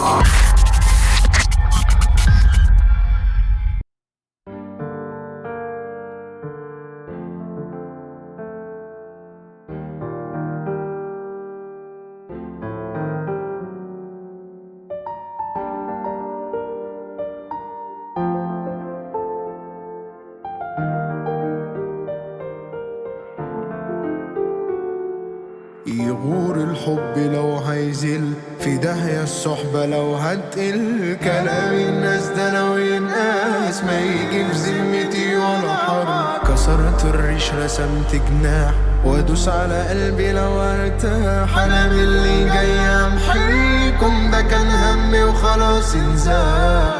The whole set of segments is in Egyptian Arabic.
يغور الحب لو هيزل في داهية الصحبة لو هتقل كلام الناس ده لو ينقاس ما يجي في ذمتي ولا حرب كسرت الريش رسمت جناح وادوس على قلبي لو ارتاح انا من اللي جاي امحيكم ده كان همي وخلاص انزاح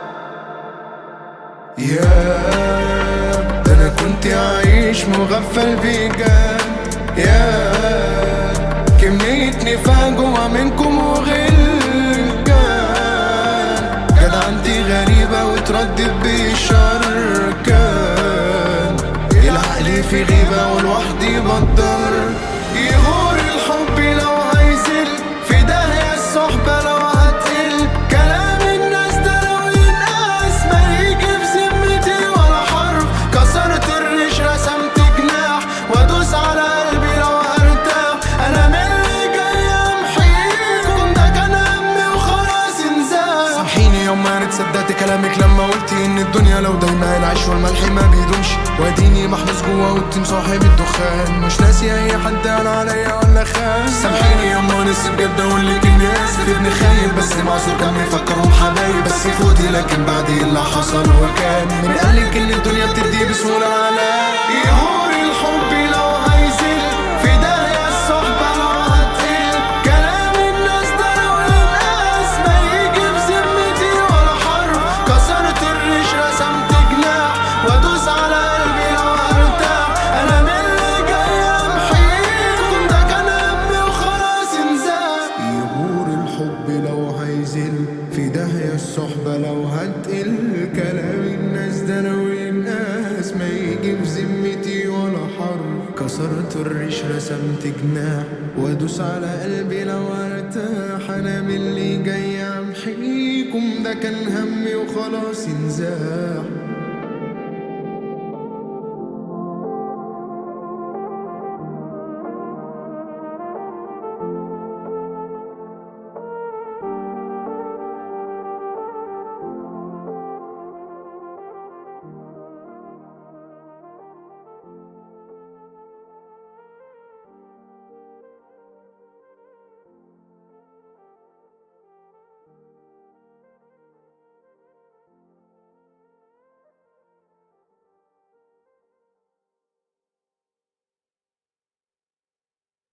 يا ده انا كنت عايش مغفل بجد يا كمية نفاق جوا منكم وغل كان جدعنتي غريبة وتردد بشر كان العقل في غيبة ولوحدي بقدر يغور الحب لو هيزل في داهية الصحبة لو هتقل كلام الناس ده لو ينقاس ما يجي في ذمتي ولا حرف كسرت الريش رسمت جناح وادوس على قلبي لو هرتاح انا من اللي جاي امحيكم ده كان همي وخلاص انزاح سامحيني يوم ما انا تصدقت كلامك لما قلتي ان الدنيا لو دايما العيش والملح ما بيدومش واديني محبوس جوا والتيم صاحب الدخان مش ناسي اي حد قال عليا ولا خان سامحيني يوم ما نسي بجد اقول لك اني اسف ابن خايب بس معذور كان بيفكرهم حبايب بس فوتي لكن بعد اللي حصل وكان من قال لك ان الدنيا بتدي بسهوله عليا يهور الحب لو هيزل في داهيه الصحبه لو هتقل كلام الناس ده لو ينقاس ما يجي في ذمتي ولا حرف كسرت الريش رسمت جناح وادوس على قلبي لو ارتاح انا من اللي جاي امحيكم ده كان همي وخلاص انزاح يغور الحب لو هيزل في داهية الصحبة لو هتقل كلام الناس ده لو ينقاس ما يجي في ذمتي ولا حرف كسرت الريش رسمت جناح وادوس على قلبي لو ارتاح انا من اللي جاي امحيكم ده كان همي وخلاص انزاح